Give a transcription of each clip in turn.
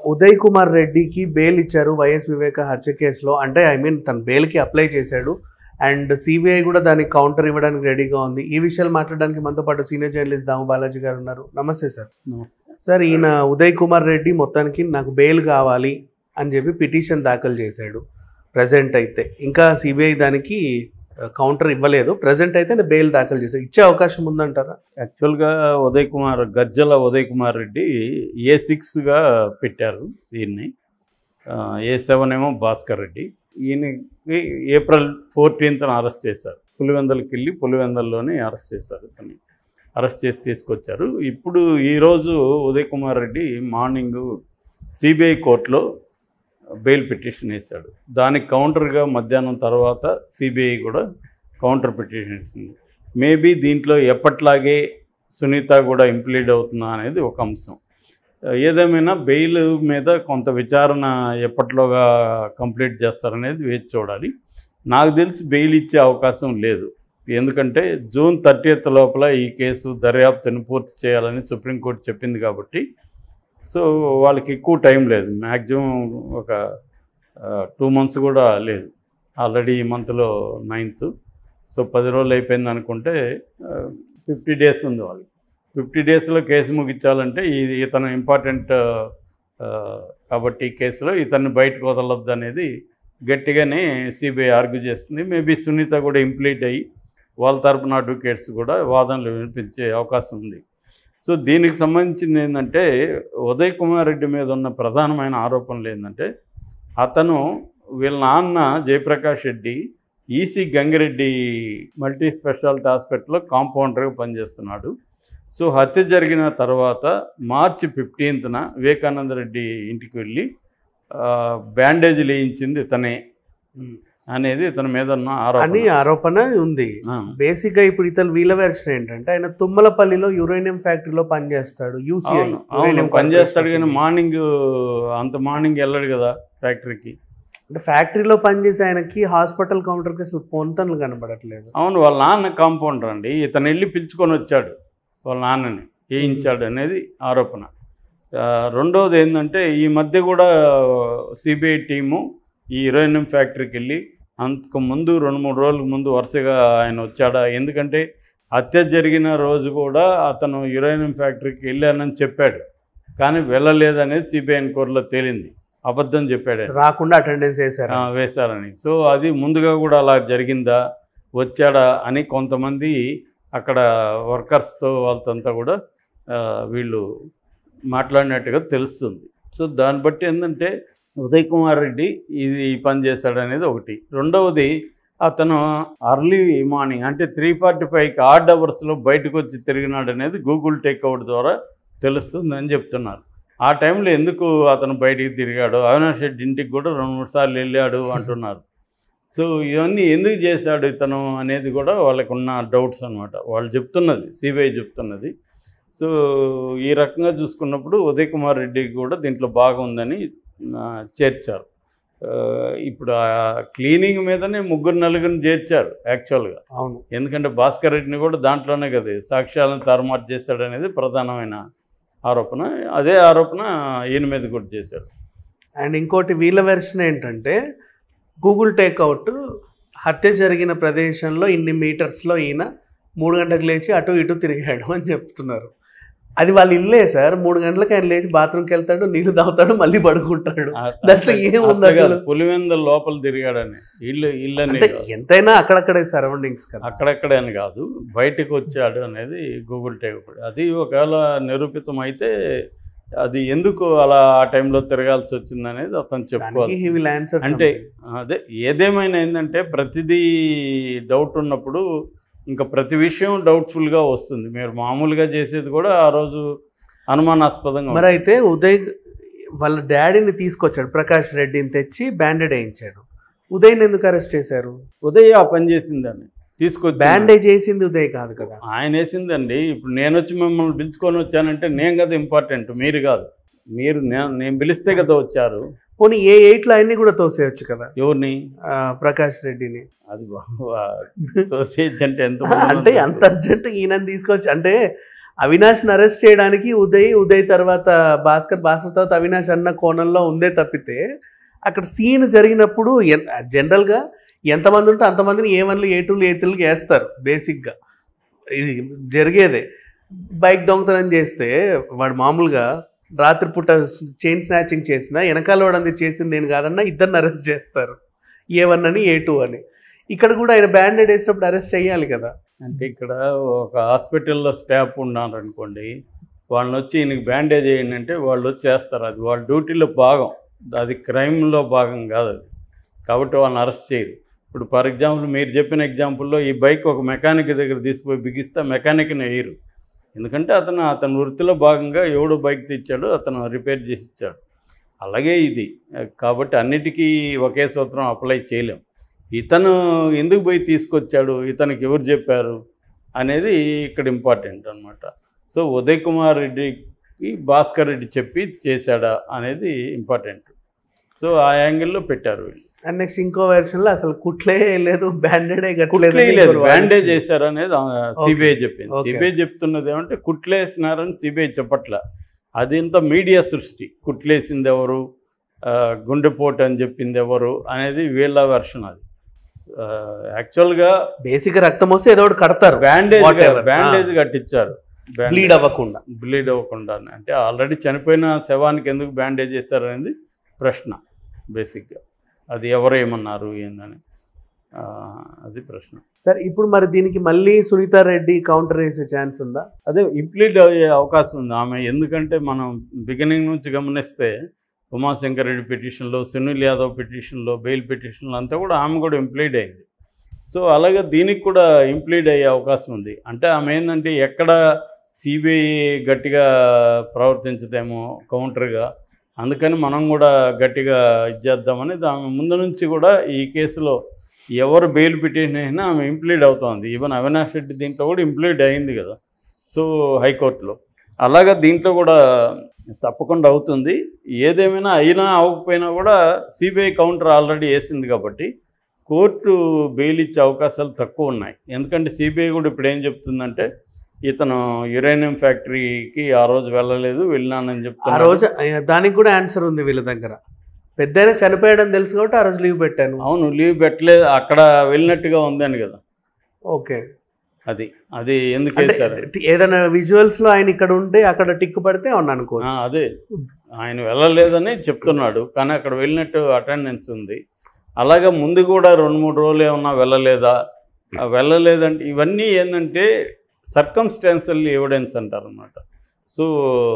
ఉదయ్ కుమార్ రెడ్డికి బెయిల్ ఇచ్చారు వైఎస్ వివేక హత్య కేసులో అంటే ఐ మీన్ తన బెయిల్కి అప్లై చేశాడు అండ్ సిబిఐ కూడా దానికి కౌంటర్ ఇవ్వడానికి రెడీగా ఉంది ఈ విషయాలు మాట్లాడడానికి మనతో పాటు సీనియర్ జర్నలిస్ట్ దాము బాలాజీ గారు ఉన్నారు నమస్తే సార్ సార్ ఈయన ఉదయ్ కుమార్ రెడ్డి మొత్తానికి నాకు బెయిల్ కావాలి అని చెప్పి పిటిషన్ దాఖలు చేశాడు ప్రజెంట్ అయితే ఇంకా సిబిఐ దానికి కౌంటర్ ఇవ్వలేదు ప్రజెంట్ అయితే బెయిల్ దాఖలు చేశాడు ఇచ్చే అవకాశం ఉందంటారా యాక్చువల్గా ఉదయ్ కుమార్ గజ్జల ఉదయ్ కుమార్ రెడ్డి ఏ సిక్స్గా పెట్టారు దీన్ని ఆ, ఏ సెవెన్ ఏమో భాస్కర్ రెడ్డి ఈయనకి ఏప్రిల్ ఫోర్టీన్త్న అరెస్ట్ చేశారు పులివెందలకి వెళ్ళి పులివెందల్లోనే అరెస్ట్ చేశారు ఇతన్ని అరెస్ట్ చేసి తీసుకొచ్చారు ఇప్పుడు ఈరోజు ఉదయ్ కుమార్ రెడ్డి మార్నింగ్ సిబిఐ కోర్టులో బెయిల్ పిటిషన్ వేశాడు దానికి కౌంటర్గా మధ్యాహ్నం తర్వాత సిబిఐ కూడా కౌంటర్ పిటిషన్ ఇస్తుంది మేబీ దీంట్లో ఎప్పట్లాగే సునీత కూడా ఇంప్లీడ్ అవుతుందా అనేది ఒక అంశం ఏదేమైనా బెయిల్ మీద కొంత విచారణ ఎప్పట్లోగా కంప్లీట్ చేస్తారనేది వేచి చూడాలి నాకు తెలిసి బెయిల్ ఇచ్చే అవకాశం లేదు ఎందుకంటే జూన్ థర్టీఎత్ లోపల ఈ కేసు దర్యాప్తుని పూర్తి చేయాలని సుప్రీంకోర్టు చెప్పింది కాబట్టి సో వాళ్ళకి ఎక్కువ టైం లేదు మ్యాక్సిమం ఒక టూ మంత్స్ కూడా లేదు ఆల్రెడీ ఈ మంత్లో నైన్త్ సో పది రోజులు అయిపోయింది అనుకుంటే ఫిఫ్టీ డేస్ ఉంది వాళ్ళకి ఫిఫ్టీ డేస్లో కేసు ముగించాలంటే ఈ ఇతను ఇంపార్టెంట్ కాబట్టి ఈ కేసులో ఇతన్ని బయటకు వదలొద్దు అనేది గట్టిగానే సిబిఐ ఆర్గ్యూ చేస్తుంది మేబీ సునీత కూడా ఇంప్లీట్ అయ్యి వాళ్ళ తరపున అడ్వకేట్స్ కూడా వాదనలు వినిపించే అవకాశం ఉంది సో దీనికి సంబంధించింది ఏంటంటే ఉదయ్ కుమార్ రెడ్డి మీద ఉన్న ప్రధానమైన ఆరోపణలు ఏంటంటే అతను వీళ్ళ నాన్న Jayaprakash Reddy EC Gangireddy multi speciality హాస్పిటల్లో కాంపౌండర్గా పనిచేస్తున్నాడు సో హత్య జరిగిన తర్వాత మార్చి ఫిఫ్టీన్త్న వివేకానంద రెడ్డి ఇంటికి వెళ్ళి ఆ, బ్యాండేజ్ వేయించింది ఇతనే అనేది ఇతని మీద ఉన్న అని ఆరోపణ ఆరోపణ ఉంది ఆ, బేసిక్ గా ఇప్పుడు ఇతను వీళ్ళ వెర్షన్ ఏంటంటే ఆయన తుమ్మలపల్లిలో యురేనియం ఫ్యాక్టరీలో పనిచేస్తాడు యూసీఐ అవును అవును పనిచేస్తాడు కానీ మార్నింగ్ అంత మార్నింగ్ వెళ్ళాడు కదా ఫ్యాక్టరీకి అంటే ఫ్యాక్టరీలో పనిచేసే ఆయనకి హాస్పిటల్ కౌంటర్కి అసలు పొంతనలు కనబడట్లేదు అవును వాళ్ళ నాన్న కాంపౌండర్ అండి ఇతను వెళ్ళి పిలుచుకొని వచ్చాడు వాళ్ళ నాన్నని వేయించాడు అనేది ఆరోపణ ఆ, రెండోది ఏంటంటే ఈ మధ్య కూడా సిబిఐ టీము ఈ యురేనియం ఫ్యాక్టరీకి వెళ్ళి అంతకు ముందు రెండు మూడు రోజుల ముందు వరుసగా ఆయన వచ్చాడా ఎందుకంటే హత్య జరిగిన రోజు కూడా అతను యురేనియం ఫ్యాక్టరీకి వెళ్ళానని చెప్పాడు కానీ వెళ్ళలేదనేది సిబిఐ ఎన్క్వైరీలో తేలింది అబద్ధం చెప్పాడు ఆయన. రాకుండా అటెండెన్స్ వేశారు ఆ, వేశారని సో అది ముందుగా కూడా అలా జరిగిందా వచ్చాడా అని కొంతమంది అక్కడ వర్కర్స్తో వాళ్ళతో కూడా ఆ, వీళ్ళు మాట్లాడినట్టుగా తెలుస్తుంది సో దాన్ని బట్టి ఏంటంటే ఉదయ్ కుమార్ రెడ్డి ఇది ఈ పని చేశాడు అనేది ఒకటి రెండవది అతను అర్లీ మార్నింగ్ అంటే త్రీ ఫార్టీ ఫైవ్కి ఆర్డ్ అవర్స్లో బయటకు వచ్చి తిరిగినాడు అనేది గూగుల్ టేక్అవుట్ ద్వారా తెలుస్తుందని చెప్తున్నారు ఆ టైంలో ఎందుకు అతను బయటికి తిరిగాడు అవినాష్ రెడ్డి ఇంటికి కూడా రెండు మూడు సార్లు వెళ్ళాడు అంటున్నారు సో ఇవన్నీ ఎందుకు చేశాడు ఇతను అనేది కూడా వాళ్ళకు ఉన్న డౌట్స్ అనమాట వాళ్ళు చెప్తున్నది సిబిఐ చెప్తున్నది సో ఈ రకంగా చూసుకున్నప్పుడు ఉదయ్ కుమార్ రెడ్డికి కూడా దీంట్లో బాగుందని ఆ, చేర్చారు ఆ, ఇప్పుడు ఆ క్లీనింగ్ మీదనే ముగ్గురు నలుగురిని చేర్చారు యాక్చువల్గా అవును ఎందుకంటే భాస్కర్ రెడ్డిని కూడా దాంట్లోనే కదా సాక్ష్యాలను తారుమారు చేశాడనేది ప్రధానమైన ఆరోపణ అదే ఆరోపణ ఈయన మీద కూడా చేశాడు అండ్ ఇంకోటి వీళ్ళ వెర్షన్ ఏంటంటే గూగుల్ టేక్అవుట్ హత్య జరిగిన ప్రదేశంలో ఇన్ని మీటర్స్లో ఈయన మూడు గంటలకు లేచి అటు ఇటు తిరిగాడు అని చెప్తున్నారు అది వాళ్ళ ఇల్లే సార్ మూడు గంటలకు ఆయన లేచి బాత్రూమ్కి వెళ్తాడు నీళ్లు తాగుతాడు మళ్ళీ పడుకుంటాడు ఆ- దాంట్లో అట్లా- ఏముంది అట్లా కాదు. అసలు? పులివెందుల లోపల తిరిగాడని ఇల్లు ఇల్లు అని అంటే కాదు. ఎంతైనా అక్కడక్కడే సరౌండింగ్స్ కదా అక్కడక్కడే అని కాదు బయటకు వచ్చాడు అనేది గూగుల్ టేక్ అది ఒకవేళ నిరూపితం అయితే అది ఎందుకు అలా ఆ టైంలో తిరగాల్సి వచ్చింది అనేది అతను దానికి చెప్పుకోవాలి హీ విల్ ఆన్సర్ అంటే అదే ఏదేమైనా ఏంటంటే ప్రతిదీ డౌట్ ఉన్నప్పుడు ఇంకా ప్రతి విషయం డౌట్ఫుల్గా వస్తుంది మీరు మామూలుగా చేసేది కూడా ఆ రోజు అనుమానాస్పదంగా మరి అయితే ఉదయ్ వాళ్ళ డాడీని తీసుకొచ్చాడు ప్రకాష్ రెడ్డిని తెచ్చి బ్యాండేడ్ వేయించాడు ఉదయ్ని ఎందుకు అరెస్ట్ చేశారు ఉదయ్ ఆ పని చేసిందని తీసుకొచ్చి బ్యాండేజ్ వేసింది ఉదయ్ కాదు కదా ఆయన వేసిందండి ఇప్పుడు నేను వచ్చి మిమ్మల్ని పిలుచుకొని వచ్చానంటే నేను కదా ఇంపార్టెంట్ మీరు కాదు మీరు నేను నేను పిలిస్తే కదా వచ్చారు పోనీ ఏ ఎయిట్లో ఆయన్ని కూడా తోసేయచ్చు కదా ఎవరిని ఆ, ప్రకాష్ రెడ్డిని అది తోసేజ్ అంటే ఎంత అంటే అంత అర్జెంట్ ఈయనని తీసుకొచ్చి అంటే అవినాష్ని అరెస్ట్ చేయడానికి ఉదయ్ ఉదయ్ తర్వాత భాస్కర్ భాస్కర్ తర్వాత అవినాష్ అన్న కోణంలో ఉందే తప్పితే అక్కడ సీన్ జరిగినప్పుడు ఎన్- జనరల్గా ఎంతమంది ఉంటే అంతమందిని ఏ వన్లు ఏ టూలు ఏ త్రీలు వేస్తారు బేసిక్గా ఇది జరిగేదే బైక్ దొంగతనం చేస్తే వాడు మామూలుగా రాత్రిపూట చైన్ స్నాచింగ్ చేసిన వెనకాల వాడు చేసింది నేను కాదన్నా ఇద్దరిని అరెస్ట్ చేస్తారు ఏ వన్ అని ఏ టూ అని ఇక్కడ కూడా ఆయన బ్యాండెడ్ వేసినప్పుడు అరెస్ట్ చేయాలి కదా అంటే ఇక్కడ ఒక హాస్పిటల్లో స్టాఫ్ ఉన్నారనుకోండి వాళ్ళని వచ్చి ఈయనకి బ్యాండేజ్ చేయండి అంటే వాళ్ళు వచ్చి చేస్తారు అది వాళ్ళ డ్యూటీలో భాగం అది క్రైమ్లో భాగం కాదు అది కాబట్టి వాళ్ళని అరెస్ట్ చేయరు ఇప్పుడు ఫర్ ఎగ్జాంపుల్ మీరు చెప్పిన ఎగ్జాంపుల్లో ఈ బైక్ ఒక మెకానిక్ దగ్గర తీసుకుపోయి బిగిస్తే మెకానిక్ని వేయరు ఎందుకంటే అతను అతని వృత్తిలో భాగంగా ఎవడు బైక్ తెచ్చాడో అతను రిపేర్ చేసి ఇచ్చాడు అలాగే ఇది కాబట్టి అన్నిటికీ ఒకే సూత్రం అప్లై చేయలేం ఇతను ఎందుకు పోయి తీసుకొచ్చాడు ఇతనికి ఎవరు చెప్పారు అనేది ఇక్కడ ఇంపార్టెంట్ అనమాట సో ఉదయ్ కుమార్ రెడ్డికి భాస్కర్ రెడ్డి చెప్పి చేశాడా అనేది ఇంపార్టెంట్ సో ఆ యాంగిల్లో పెట్టారు వీళ్ళు అండ్ నెక్స్ట్ ఇంకో వెర్షన్ లో అసలు కుట్లే లేదు బ్యాండెడే కుట్లే లేదు కట్టలేదు బ్యాండేజ్ చేశారు అనేది సిబిఐ చెప్పింది Okay. సిబిఐ చెప్తున్నది ఏమంటే కుట్లేసినారని సిబిఐ చెప్పట్ల అది ఇంత మీడియా సృష్టి కుట్లేసింది ఎవరు ఆ, గుండెపోటు అని చెప్పింది ఎవరు అనేది వీళ్ళ వెర్షన్ అది యాక్చువల్గా బేసిక్ రక్తం వస్తే ఏదో ఒకటి కడతారు బ్యాండేజ్ Whatever. బ్యాండేజ్ కట్టించారు బ్లీడ్ అవ్వకుండా బ్లీడ్ అవ్వకుండా అంటే ఆల్రెడీ చనిపోయిన శవానికి ఎందుకు బ్యాండేజ్ చేశారు అనేది ప్రశ్న బేసిక్గా అది ఎవరు ఏమన్నారు ఏందని ఆ, అది ప్రశ్న సరే ఇప్పుడు మరి దీనికి మళ్ళీ సునీతా రెడ్డి కౌంటర్ వేసే ఛాన్స్ ఉందా అదే ఇంప్లీట్ అయ్యే అవకాశం ఉంది ఆమె ఎందుకంటే మనం బిగినింగ్ నుంచి గమనిస్తే ఉమాశంకర్ రెడ్డి పిటిషన్లో సునీల్ యాదవ్ పిటిషన్లో బెయిల్ పిటిషన్లో అంతా కూడా ఆమె కూడా ఇంప్లీడ్ అయింది సో అలాగే దీనికి కూడా ఇంప్లీడ్ అయ్యే అవకాశం ఉంది అంటే ఆమె ఏంటంటే ఎక్కడ సిబిఐ గట్టిగా ప్రవర్తించదేమో కౌంటర్గా అందుకని మనం కూడా గట్టిగా ఇచ్చేద్దామని ఆమె ముందు నుంచి కూడా ఈ కేసులో ఎవరు బెయిల్ పిటిషన్ అయినా ఆమె ఇంప్లీడ్ అవుతోంది ఈవెన్ అవినాష్ రెడ్డి దీంట్లో కూడా ఇంప్లీడ్ అయింది కదా సో హైకోర్టులో అలాగా దీంట్లో కూడా తప్పకుండా అవుతుంది ఏదేమైనా అయినా అవ్వకపోయినా కూడా సిబిఐ కౌంటర్ ఆల్రెడీ వేసింది కాబట్టి కోర్టు బెయిల్ ఇచ్చే అవకాశాలు తక్కువ ఉన్నాయి ఎందుకంటే సిబిఐ కూడా ఇప్పుడు ఏం చెప్తుందంటే ఇతను యురేనియం ఫ్యాక్టరీకి ఆ రోజు వెళ్ళలేదు వెళ్ళినానని ఆ చెప్తున్నారు రోజు ఆ, దానికి కూడా ఆన్సర్ ఉంది వీళ్ళ దగ్గర పెద్ద చనిపోయాడని తెలుసు కాబట్టి ఆ రోజు లీవ్ పెట్టాను అవును లీవ్ పెట్టలేదు అక్కడ వెళ్ళినట్టుగా ఉందని కదా ఓకే అది అది ఎందుకు అంటే వేశారు ఏదైనా విజువల్స్ లో ఆయన ఇక్కడ ఉంటే అక్కడ టిక్ పడితే అవును ఆ, అనుకోవచ్చు అదే ఆయన వెళ్ళలేదని చెప్తున్నాడు కానీ అక్కడ వెళ్ళినట్టు అటెండెన్స్ ఉంది అలాగే ముందు కూడా రెండు మూడు రోజులు ఏమన్నా వెళ్ళలేదా ఆ, వెళ్ళలేదంటే ఇవన్నీ ఏంటంటే సర్కమ్స్టాన్షియల్ ఎవిడెన్స్ అంటారు అనమాట సో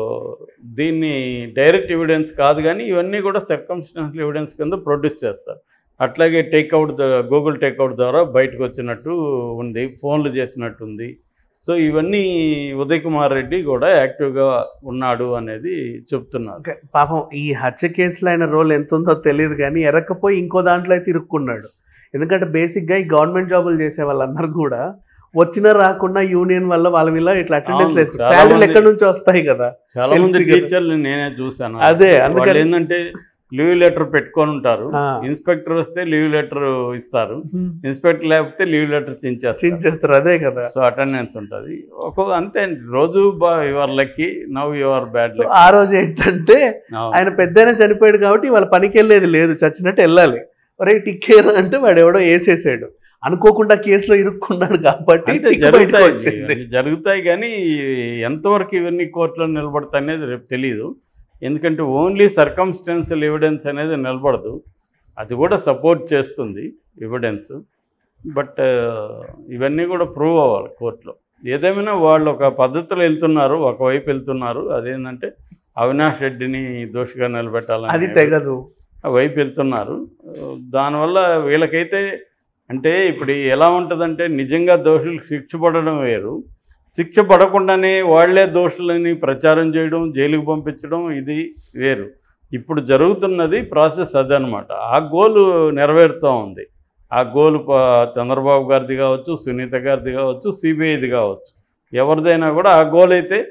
దీన్ని డైరెక్ట్ ఎవిడెన్స్ కాదు కానీ ఇవన్నీ కూడా సర్కమ్స్టాన్షియల్ ఎవిడెన్స్ కింద ప్రొడ్యూస్ చేస్తారు అట్లాగే టేక్అవుట్ గూగుల్ టేక్అవుట్ ద్వారా బయటకు వచ్చినట్టు ఉంది ఫోన్లు చేసినట్టు ఉంది సో ఇవన్నీ ఉదయ్ కుమార్ రెడ్డి కూడా యాక్టివ్గా ఉన్నాడు అనేది చెప్తున్నారు ఓకే పాపం ఈ హత్య కేసులో ఆయన రోల్ ఎంత ఉందో తెలియదు కానీ ఎరక్కపోయి ఇంకో దాంట్లో అయితే ఇరుక్కున్నాడు ఎందుకంటే బేసిక్గా ఈ గవర్నమెంట్ జాబులు చేసే వాళ్ళందరూ కూడా వచ్చినా రాకుండా యూనియన్ వల్ల వాళ్ళ వీళ్ళ ఇట్లా అటెండెన్స్ అవును, వేసుకుంటారు చాలా శాలరీలు మంది- ఎక్కడి నుంచి వస్తాయి కదా చాలా మంది Healthy కదా. టీచర్లు నేనే చూశాను అదే, వాళ్ళు అందుకని- ఏంటంటే లీవ్ లెటర్ పెట్టుకొని ఉంటారు ఆ. ఇన్స్పెక్టర్ వస్తే లీవ్ లెటర్ ఇస్తారు ఇన్స్పెక్టర్ లేకపోతే లీవ్ లెటర్ చించేస్తారు చించేస్తారు చేస్తారు అదే కదా సో అటెండెన్స్ ఉంటుంది ఒక్కొక్క అంతే అండి రోజు బా your lucky now your bad so ఆ రోజు ఏంటంటే ఆయన పెద్దనే చనిపోయాడు కాబట్టి వాళ్ళ పనికి వెళ్ళేది లేదు చచ్చినట్టు వెళ్ళాలి ఒరే టిక్కేర్ అంటే వాడు ఎవడో వేసేసాడు అనుకోకుండా కేసులో ఇరుక్కున్నాడు కాబట్టి అంటే టిక్ బయటకు జరుగుతాయి వచ్చింది ఇవన్నీ జరుగుతాయి కానీ ఎంతవరకు ఇవన్నీ కోర్టులో నిలబడతాయి అనేది రేపు తెలియదు ఎందుకంటే ఓన్లీ సర్కమ్స్టాన్షియల్ ఎవిడెన్స్ అనేది నిలబడదు అది కూడా సపోర్ట్ చేస్తుంది ఎవిడెన్స్ బట్ ఇవన్నీ కూడా ప్రూవ్ అవ్వాలి కోర్టులో ఏదేమైనా వాళ్ళు ఒక పద్ధతిలో వెళ్తున్నారు ఒకవైపు వెళ్తున్నారు అదేంటంటే అవినాష్ రెడ్డిని దోషిగా అది నిలబెట్టాలని తెగదు వైపు వెళ్తున్నారు దానివల్ల వీళ్ళకైతే అంటే ఇప్పుడు ఎలా ఉంటుందంటే నిజంగా దోషులకు శిక్ష పడడం వేరు శిక్ష పడకుండానే వాళ్ళే దోషులని ప్రచారం చేయడం జైలుకు పంపించడం ఇది వేరు ఇప్పుడు జరుగుతున్నది ప్రాసెస్ అదనమాట ఆ గోలు నెరవేరుతూ ఉంది ఆ గోలు ప- చంద్రబాబు గారిది కావచ్చు సునీత గారిది కావచ్చు సిబిఐది కావచ్చు ఎవరిదైనా కూడా ఆ గోల్ అయితే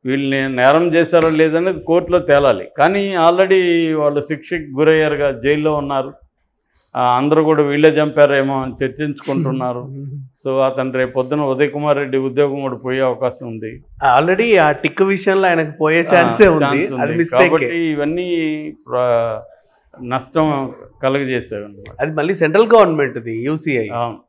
వీళ్ళని నేరం చేశారో లేదనేది కోర్టులో తేలాలి కానీ ఆల్రెడీ వాళ్ళు శిక్షకి గురయ్యారుగా జైల్లో ఉన్నారు ఆ, అందరూ కూడా వీళ్ళే చంపారేమో అని చర్చించుకుంటున్నారు సో అతను రేపు పొద్దున ఉదయ్ కుమార్ రెడ్డి ఉద్యోగం కూడా పోయే అవకాశం ఉంది ఆల్రెడీ ఆ టిక్ విషయంలో ఆయనకు పోయే ఛాన్సే ఆ, ఉంది ఛాన్స్ అది ఉంది. మిస్టేక్ కాబట్టి ఇవన్నీ ప్ర- నష్టం కలుగజేసేవి అది మళ్ళీ సెంట్రల్ గవర్నమెంట్ది యూసీఐ అవును